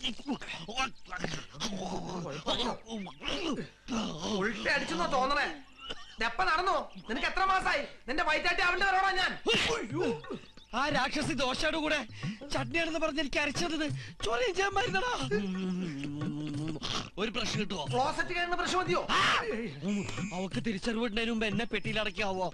ഉൾട്ട അടിച്ചെന്നോ തോന്നണേ എപ്പ നടന്നു നിനക്ക് എത്ര മാസായി നിന്റെ വയറ്റാട്ടി അവന്റെ വരോടാ ഞാൻ ആ രാക്ഷസി ദോശയുടെ കൂടെ ചട്നിയാണെന്ന് പറഞ്ഞ് എനിക്ക് അരച്ചത് ചോദ്യം ചെയ്യാൻ മരുന്നടാ ഒരു പ്രശ്നം കിട്ടുമോ ക്ലോസറ്റ് കഴിയുന്ന പ്രശ്നം മതിയോ അവക്ക് തിരിച്ചറിവിടുന്നതിന് മുമ്പ് എന്നെ പെട്ടിയിൽ അടയ്ക്കാവോ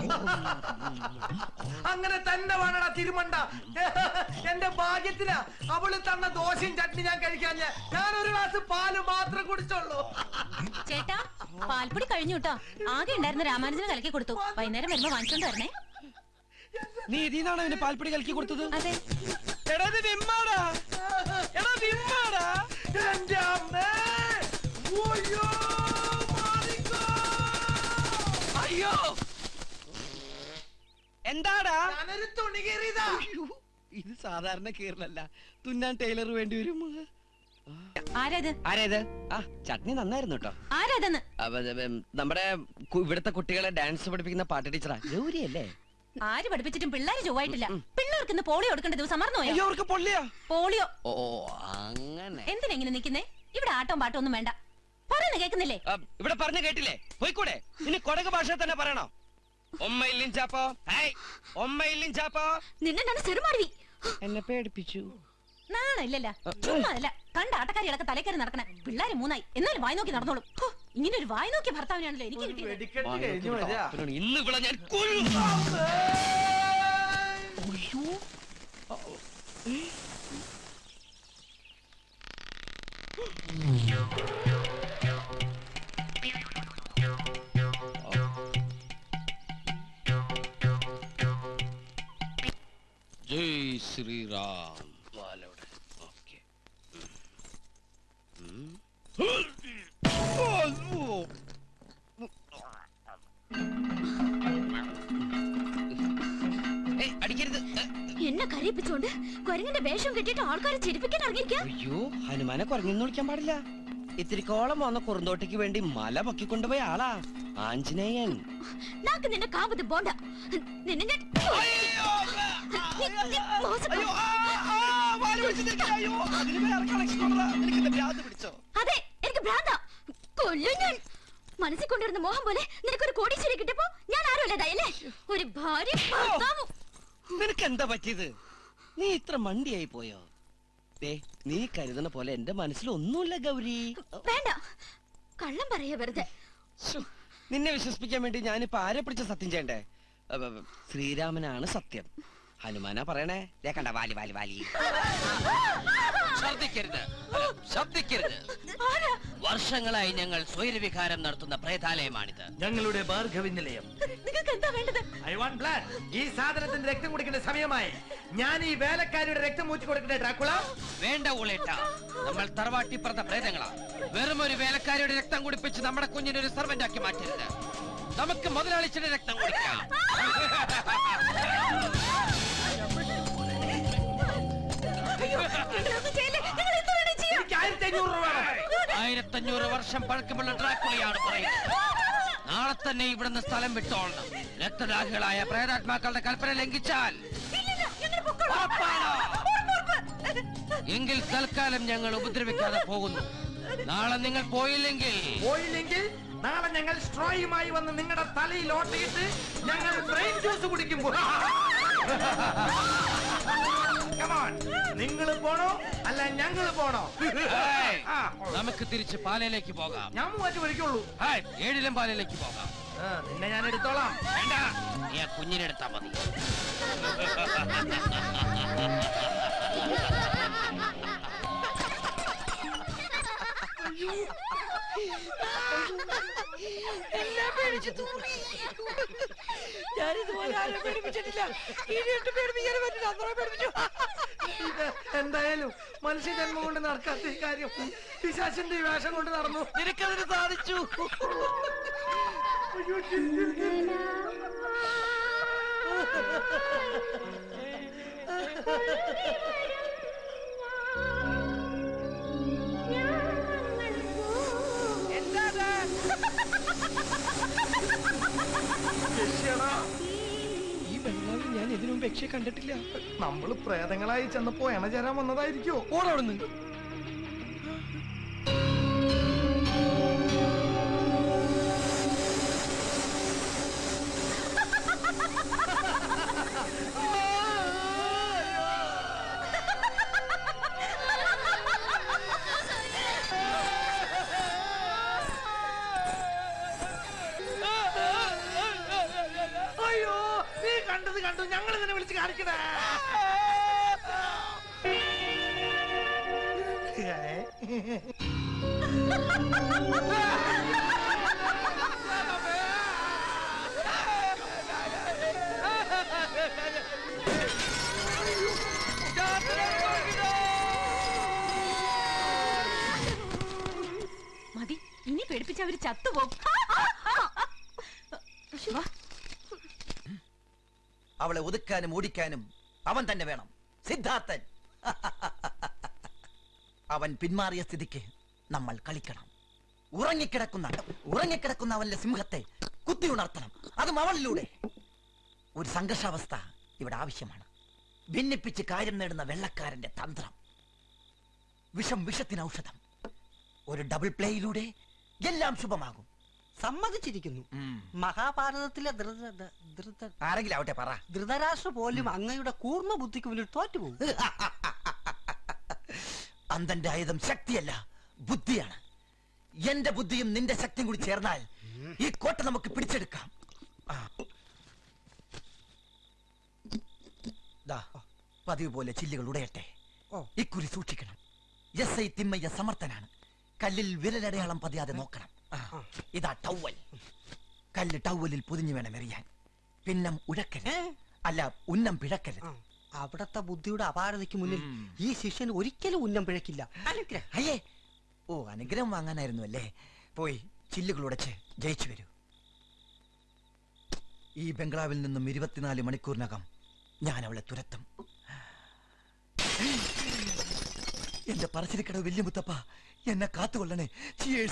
അങ്ങനെ തന്നെ വേണടാ തിരുമണ്ട എന്റെ ഭാഗ്യത്തിനാ അവള് തന്ന ദോശയും ചട്നി ഞാൻ കഴിക്കാൻ ഞാൻ ഒരു ഗ്ലാസ് പാല് മാത്രം കുടിച്ചോളൂ ചേട്ടാ പാൽപ്പൊടി കഴിഞ്ഞു കേട്ടോ ആകെ ഉണ്ടായിരുന്ന രാമാനുജന് കലക്കി കൊടുത്തു വൈകുന്നേരം വരുമ്പോ വാങ്ങിച്ചോണ്ട് വരണേ നീ ഇതിന്നാണ് അവന് പാൽപ്പൊടി കലക്കി കൊടുത്തത് അതെ എടാ ഇത് വിമ്മാടാ എടാ വിമ്മാടാ എന്റെ അമ്മേ ഉയ്യോ, മാറിക്കോ. അയ്യോ എന്താടാ ഞാനൊരു തുണി കീറിയതാ അയ്യോ, ഇത് സാധാരണ കീറലല്ല തുന്നാൻ ടൈലർ വേണ്ടി വരും ആരാത് ആരേത് ആ ചട്നി നന്നായിരുന്നു കേട്ടോ ആരാതെന്ന് അപ്പൊ, ഇത്, ഉം, നമ്മുടെ കു- ഇവിടുത്തെ കുട്ടികളെ ഡാൻസ് പഠിപ്പിക്കുന്ന പാട്ട് ടീച്ചറാ ഗൗരി അല്ലേ ആര് പഠിപ്പിച്ചിട്ടും പിള്ളേര് ചൊവ്വായിട്ടില്ല പിള്ളേർക്ക് ഇന്ന് പോളിയോ കൊടുക്കേണ്ട ദിവസം മറന്നുപോയോ അയ്യോ അവർക്ക് പൊള്ളിയാ പോളിയോ ഓ അങ്ങനെ എന്തിനെങ്ങനെ നിക്കുന്നേ ഇവിടെ ആട്ടവും പാട്ടവും ഒന്നും വേണ്ട പറയുന്ന കേൾക്കുന്നില്ലേ ആ, ഇവിടെ പറഞ്ഞു കേട്ടില്ലേ പോയിക്കൂടെ ഇനി കൊടക് ഭാഷ തന്നെ പറയണോ ഒമ്മയില്ലും ചാപ്പോ ഹായ് ഒമ്മയില്ലും ചാപ്പോ നിന്നെ ഞാൻ ചെറുമാടി എന്നെ പേടിപ്പിച്ചു നാണല്ലല്ല ചുമ്മാ അല്ല കണ്ട ആട്ടക്കാരികളൊക്കെ തലക്കറി നടക്കണേ പിള്ളേര് മൂന്നായി എന്നാലും വായി നോക്കി നടന്നോളും ഹോ, ഇങ്ങനെ ഒരു വായി നോക്കിയ ഭർത്താവിനാണല്ലോ എനിക്ക് കിട്ടിയത് വെടിക്കെട്ട് കഴിഞ്ഞു വരാ ഇന്ന് ഇവിടെ ഞാൻ കൊല്ലും. ജയ് ശ്രീറാം വാലവിടെ ഓക്കെ അടിക്കരുത് എന്നെ കരയിപ്പിച്ചോണ്ട് കുരങ്ങിന്റെ വേഷം കെട്ടിട്ട് ആൾക്കാരെ ചിരിപ്പിക്കാൻ ഇറങ്ങിയിരിക്കാ അയ്യോ ഹനുമാനെ കുറഞ്ഞെന്ന് വിളിക്കാൻ പാടില്ല ഇത്തിരിക്കോളം വന്ന കുറുന്തോട്ടിക്ക് വേണ്ടി മല പൊക്കിക്കൊണ്ടുപോയ ആളാ ആഞ്ജനേയൻ നാക്ക് നിന്നെ കാവത് പോണ്ട നിന്നെ ഞാൻ നീ മോശം- അതെ എനിക്ക് ഭ്രാന്ത കൊല്ലും ഞാൻ മനസ്സിൽ കൊണ്ടിരുന്ന മോഹം പോലെ നിനക്കൊരു കോടീശ്വരി കിട്ടിയപ്പോ ഞാൻ ആരുമല്ലതായല്ലേ ഒരു ഭാര്യ ഭർത്താവും നിനക്ക് എന്താ പറ്റിയത് നീ ഇത്ര മണ്ടിയായി പോയോ ദേ നീ കരുതുന്ന പോലെ എന്റെ മനസ്സിൽ ഒന്നുമില്ല ഗൗരി വേണ്ട കള്ളം പറയാ വെറുതെ ശ്ശോ, നിന്നെ വിശ്വസിപ്പിക്കാൻ വേണ്ടി ഞാനിപ്പോ ആരെ പിടിച്ച സത്യം ചെയ്യണ്ടേ അ, ബ, ബ, ശ്രീരാമനാണ് സത്യം ഹനുമാനാ പറയണേ ദേ കണ്ട വാലി വാലി വാലി ഛർദിക്കരുത് അല്ല, ശബ്ദിക്കരുത് ആരാ വർഷങ്ങളായി ഞങ്ങൾ സ്വൈരവികാരം നടത്തുന്ന പ്രേതാലയമാണിത് ഞങ്ങളുടെ ഭാർഗവി നിലയം നിങ്ങൾക്ക് എന്താ വേണ്ടത് ഐ വാണ്ട് ബ്ലഡ് ഈ സാധനത്തിന്റെ രക്തം കുടിക്കേണ്ട സമയമായി ഞാൻ ഈ വേലക്കാരിയുടെ രക്തം മൂറ്റി കൊടുക്കട്ടെ ഡ്രാക്കുള വേണ്ട ഊളേട്ട നമ്മൾ തറവാട്ടി പറഞ്ഞ പ്രേതങ്ങളാ വെറും ഒരു വേലക്കാരിയുടെ രക്തം കുടിപ്പിച്ച് നമ്മുടെ കുഞ്ഞിനെ ഒരു സർവന്റ് ആക്കി മാറ്റരുത് നമുക്ക് മുതലാളിച്ചിന്റെ രക്തം കുടിക്കാം നിങ്ങളൊന്നും ചെയ്യില്ലേ? നിങ്ങൾ എന്ത് വേണേലും ചെയ്യാം. എനിക്ക് ആയിരത്തി അഞ്ഞൂറ് രൂപ വേണം. ആയിരത്തഞ്ഞൂറ് വർഷം പഴക്കമുള്ള ഡ്രാക്കുളിയാണ് പറയുന്നത് നാളെ തന്നെ ഇവിടുന്ന് സ്ഥലം വിട്ടോളണം രക്തദാഹികളായ പ്രേതാത്മാക്കളുടെ കൽപ്പന ലംഘിച്ചാൽ ഇല്ലില്ല, ഞങ്ങൾ പൊക്കോളാം. ഉറപ്പാണോ? ഉറപ്പ്, ഉറപ്പ്. എങ്കിൽ തൽക്കാലം ഞങ്ങൾ ഉപദ്രവിക്കാതെ പോകുന്നു നാളെ നിങ്ങൾ പോയില്ലെങ്കിൽ പോയില്ലെങ്കിൽ നാളെ ഞങ്ങൾ സ്ട്രോയുമായി വന്ന് നിങ്ങളുടെ തലയിൽ ഓട്ടയിട്ട് ഞങ്ങൾ ബ്രെയിൻ ജ്യൂസ് കുടിക്കുമ്പോൾ നിങ്ങൾ പോണോ അല്ല ഞങ്ങൾ പോണോ ഏയ്, ആ, നമുക്ക് തിരിച്ച് പാലയിലേക്ക് പോകാം ഞാൻ മൂവാറ്റ് വിളിക്കുള്ളൂ ഹായ്, ഏഴിലും പാലയിലേക്ക് പോകാം ആ, നിന്നെ ഞാൻ എടുത്തോളാം വേണ്ട നീ ആ കുഞ്ഞിനെടുത്താ മതി ഞാനിതുപോലെ ആരും പേടിപ്പിച്ചിട്ടില്ല ഇനിയിട്ട് പേടിപ്പിക്കാൻ പറ്റില്ല അത്ര പേടിപ്പിച്ചു ഇത് എന്തായാലും മനുഷ്യജന്മം കൊണ്ട് നടക്കാത്ത ഈ കാര്യം പിശാചിന്റെ ഈ വേഷം കൊണ്ട് നടന്നു നിനക്കതിന് സാധിച്ചു ശിഷ്യടാ, ഈ ബംഗ്ലാവിൽ ഞാൻ ഇതിനു മുമ്പ് യക്ഷയെ കണ്ടിട്ടില്ല നമ്മള് പ്രേതങ്ങളായി ചെന്നപ്പോ എണ ചേരാൻ വന്നതായിരിക്കോ ഓടവിടുന്ന് കാണിക്കുന്നത് ഞങ്ങൾ നിന്നെ വിളിച്ച് കാണിക്കണേ മതി ഇനി പേടിപ്പിച്ച അവര് ചത്തുപോകും വാ. അവളെ ഒതുക്കാനും ഓടിക്കാനും അവൻ തന്നെ വേണം സിദ്ധാർത്ഥൻ അവൻ പിന്മാറിയ സ്ഥിതിക്ക് നമ്മൾ കളിക്കണം ഉറങ്ങിക്കിടക്കുന്ന ഉറങ്ങിക്കിടക്കുന്ന അവന്റെ സിംഹത്തെ കുത്തി ഉണർത്തണം അതും അവളിലൂടെ ഒരു സംഘർഷാവസ്ഥ ഇവിടെ ആവശ്യമാണ് ഭിന്നിപ്പിച്ച് കാര്യം നേടുന്ന വെള്ളക്കാരന്റെ തന്ത്രം വിഷം വിഷത്തിന് ഔഷധം ഒരു ഡബിൾ പ്ലേയിലൂടെ എല്ലാം ശുഭമാകും സമ്മതിച്ചിരിക്കുന്നു മഹാഭാരതത്തിലെ ധൃത ധ- ധൃത ആരെങ്കിലും ആവട്ടെ പറ ധൃതരാഷ്ട്ര പോലും അങ്ങയുടെ കൂർമ്മ ബുദ്ധിക്ക് മുന്നിൽ തോറ്റുപോകും അന്തന്റെ ആയുധം ശക്തിയല്ല ബുദ്ധിയാണ് എന്റെ ബുദ്ധിയും നിന്റെ ശക്തിയും കൂടി ചേർന്നാൽ ഈ കോട്ട നമുക്ക് പിടിച്ചെടുക്കാം ആ. ദാ, പതിവ് പോലെ ചില്ലുകൾ ഉടയട്ടെ ഓ. ഇക്കുറി സൂക്ഷിക്കണം എസ് ഐ തിമ്മയ്യ സമർത്ഥനാണ് കല്ലിൽ വിരലടയാളം പതിയാതെ നോക്കണം ആ, ഇതാ ടൗവൽ കല്ല് ടൗവലിൽ പൊതിഞ്ഞു വേണം എറിയാൻ പിന്നം ഉഴക്കരുത് അല്ല ഉന്നം പിഴക്കരുത് ആ, അവിടത്തെ ബുദ്ധിയുടെ അപാരതയ്ക്ക് മുന്നിൽ ഈ ശിഷ്യൻ ഒരിക്കലും ഉന്നം പിഴക്കില്ല അനുഗ്രഹം അയ്യേ ഓ അനുഗ്രഹം വാങ്ങാനായിരുന്നു അല്ലേ പോയി ചില്ലുകൾ ഉടച്ച് ജയിച്ചു വരൂ ഈ ബംഗ്ലാവിൽ നിന്നും ഇരുപത്തിനാല് മണിക്കൂറിനകം ഞാൻ അവളെ തുരത്തും എന്റെ പറശ്ശിനിക്കട വലിയ മുത്തപ്പ എന്നെ കാത്തുകൊള്ളണേ Cheers.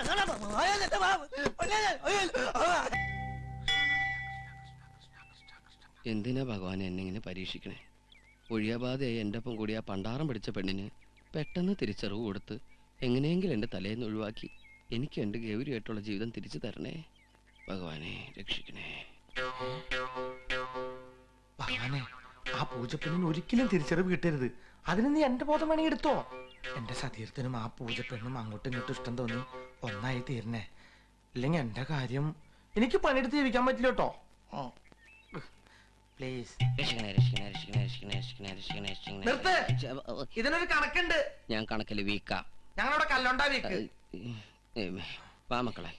എന്തിനാ ഭഗവാൻ എന്നെ ഇങ്ങനെ പരീക്ഷിക്കണേ ഒഴിയാബാധയായി എൻ്റെ ഒപ്പം കൂടി ആ പണ്ടാറം പിടിച്ച പെണ്ണിന് പെട്ടെന്ന് തിരിച്ചറിവ് കൊടുത്ത് എങ്ങനെയെങ്കിലും എൻ്റെ തലേന്ന് ഒഴിവാക്കി എനിക്ക് എൻ്റെ ഗൗരിയായിട്ടുള്ള ജീവിതം തിരിച്ചു തരണേ ഭഗവാനെ രക്ഷിക്കണേ ഭഗവാനെ ആ പൂജപ്പെണ്ണിന് ഒരിക്കലും തിരിച്ചറിവ് കിട്ടരുത് അതിന് നീ എന്റെ ബോധം വേണമെങ്കിൽ എടുത്തോ എന്റെ സതീർത്ഥനും ആ പൂജപ്പെണ്ണും അങ്ങോട്ടും ഇങ്ങോട്ടും ഇഷ്ടം തോന്നി ഒന്നായി തീരണേ ഇല്ലെങ്കിൽ എന്റെ കാര്യം എനിക്ക് പണിയെടുത്ത് ജീവിക്കാൻ പറ്റില്ല കേട്ടോ പ്ലീസ് രക്ഷിക്കണേ രക്ഷിക്കണേ രക്ഷിക്കണേ രക്ഷിക്കണേ രക്ഷിക്കണേ രക്ഷിക്കണേ രക്ഷിക്കണേ നിർത്ത്. ച- ഓ, ഇതിനൊരു കണക്കുണ്ട് ഞാൻ കണക്കിൽ വീക്കാ ഞങ്ങളവിടെ കല്ലുണ്ടാ വീക്ക് വാ മക്കളെ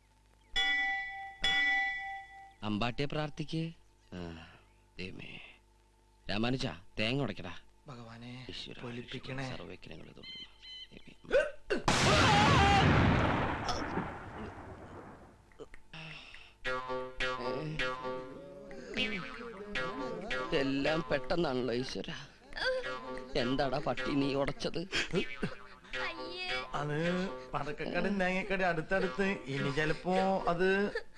അമ്പാട്ടിയെ പ്രാർത്ഥിക്ക് ആ, ദൈവമേ രാമാനുജ തേങ്ങ ഉടയ്ക്കടാ ഭഗവാനെ ഈശ്വരാ, പൊലിപ്പിക്കണേ ഈശ്വരാ, സർവ്വജ്ഞനങ്ങളെ തൊഴുന്നു. ദൈവമേ. എല്ലാം പെട്ടെന്നാണല്ലോ ഈശ്വര എന്താടാ പട്ടി നീ ഉടച്ചത് അയ്യേ അത് പടക്കക്കട തേങ്ങക്കട അടുത്തടുത്ത് ഇനി ചിലപ്പോ അത്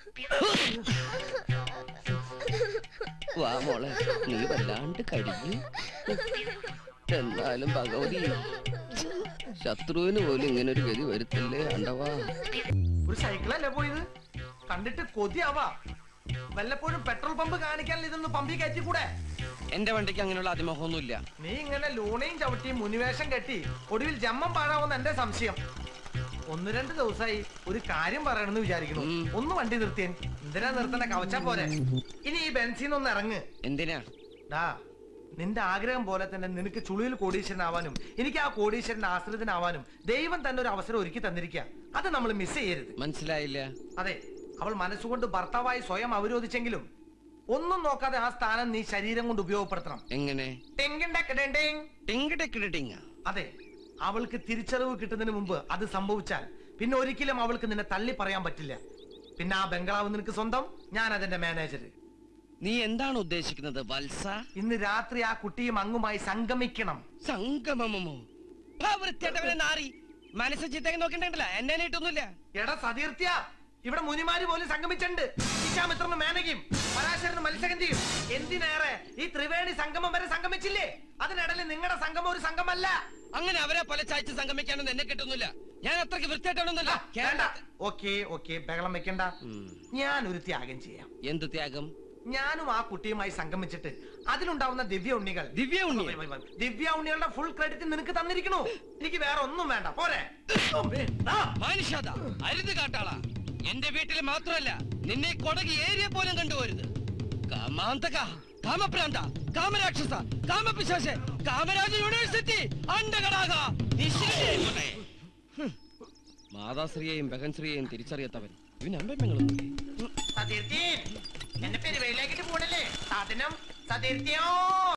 വാ മോളെ നീ വല്ലാണ്ട് കഴിഞ്ഞു എന്നാലും ഭഗവതി ശത്രുവിന് പോലും ഇങ്ങനെ ഒരു ഗതി വരുത്തില്ലേ അണ്ടവാ ഒരു സൈക്കിളല്ലേ പോയത് കണ്ടിട്ട് കൊതിയാവാ വല്ലപ്പോഴും പെട്രോൾ പമ്പ് കാണിക്കാൻ ഇതൊന്ന് പമ്പി കയറ്റി കൂടെ എന്റെ വണ്ടിക്ക് അങ്ങനെയുള്ള അതിമോഹമൊന്നുമില്ല നീ ഇങ്ങനെ ലൂണയും ചവിട്ടി മുനിവേഷം കെട്ടി ഒടുവിൽ ജമ്മം പാഴാവുന്ന എന്റെ സംശയം ഒന്ന് രണ്ട് ദിവസമായി ഒരു കാര്യം പറയണമെന്ന് വിചാരിക്കുന്നു ഉം. ഒന്ന് വണ്ടി നിർത്തിയൻ എന്തിനാ നിർത്തണ കവച്ചാ പോരെ ഇനി ഈ ബെൻസിന്ന് ഒന്ന് ഇറങ്ങ് എന്തിനാ ഡാ നിന്റെ ആഗ്രഹം പോലെ തന്നെ നിനക്ക് ചുളിയിൽ കോടീശ്വരനാവാനും എനിക്ക് ആ കോടീശ്വരന്റെ ആശ്രിതനാവാനും ദൈവം തന്നെ ഒരു അവസരം ഒരുക്കി തന്നിരിക്കുക അത് നമ്മൾ മിസ് ചെയ്യരുത് മനസ്സിലായില്ല അതെ അവൾ മനസ്സുകൊണ്ട് ഭർത്താവായി സ്വയം അവരോധിച്ചെങ്കിലും ഒന്നും നോക്കാതെ ആ സ്ഥാനം നീ ശരീരം കൊണ്ട് ഉപയോഗപ്പെടുത്തണം എങ്ങനെ ടിങ്കിൻ ടക്ക് ടിൻ ടിങ്. ടിങ് ടിക്ക് ടിങ്. അതെ അവൾക്ക് തിരിച്ചറിവ് കിട്ടുന്നതിന് മുമ്പ് അത് സംഭവിച്ചാൽ പിന്നെ ഒരിക്കലും അവൾക്ക് നിന്നെ തള്ളി പറയാൻ പറ്റില്ല പിന്നെ ആ ബംഗ്ലാവ് നിനക്ക് സ്വന്തം ഞാൻ അതിന്റെ മാനേജർ നീ എന്താണ് ഉദ്ദേശിക്കുന്നത് വത്സ ഇന്ന് രാത്രി ആ കുട്ടിയും അങ്ങുമായി സംഗമിക്കണം സംഗമമോ ആ വൃത്തിയായിട്ടവനെ നാറി മനസ്സ് ചിത്തേക്ക് നോക്കണ്ടല്ല എന്നെ നീട്ടൊന്നുമില്ല എടാ സതീർത്യ ഇവിടെ മുനിമാര് പോലും സംഗമിച്ചിട്ടുണ്ട് വിശ്വാമിത്രനും മേനകയും പരാശരനും മത്സ്യഗന്ധിയും എന്തിനേറെ ഈ ത്രിവേണി സംഗമം വരെ സംഗമിച്ചില്ലേ അതിനിടയിൽ നിങ്ങളുടെ സംഗമം ഒരു സംഘമല്ല അങ്ങനെ അവരെ പല ചായച്ച് സംഗമിക്കാനൊന്നും എന്നെ കിട്ടുന്നില്ല ഞാൻ അത്രയ്ക്ക് വൃത്തിയായിട്ടൊന്നുമില്ല വേണ്ട ഓക്കെ ഓക്കെ ബഹളം വെക്കണ്ട ഉം. ഞാൻ ഒരു ത്യാഗം ചെയ്യാം എന്ത് ത്യാഗം ഞാനും ആ കുട്ടിയുമായി സംഗമിച്ചിട്ട് അതിലുണ്ടാവുന്ന ദിവ്യ ഉണ്ണികൾ ദിവ്യ ഉണ്ണി ദിവ്യ ഉണ്ണികളുടെ ഫുൾ ക്രെഡിറ്റ് നിനക്ക് തന്നിരിക്കണു എനിക്ക് വേറെ ഒന്നും വേണ്ട പോരെ ആ, മനുഷ്യത അരുത് കാട്ടാള എന്റെ വീട്ടിൽ മാത്രമല്ല നിന്നെ കൊടകി ഏരിയ പോലും കണ്ടുപോരുത് കാമാന്തക കാമപ്രാന്ത കാമരാക്ഷസ കാമപിശാശ കാമരാജ യൂണിവേഴ്സിറ്റി അണ്ടകടാക മാതാശ്രീയെയും ബഹൻശ്രീയെയും തിരിച്ചറിയാത്തവൻ ഇവന് അമ്പെങ്ങളൊന്നും സതീർത്ഥി എന്നെ പെരുവയിലേക്കിട്ട് പോണല്ലേ സാധനം സതീർത്ഥ്യോ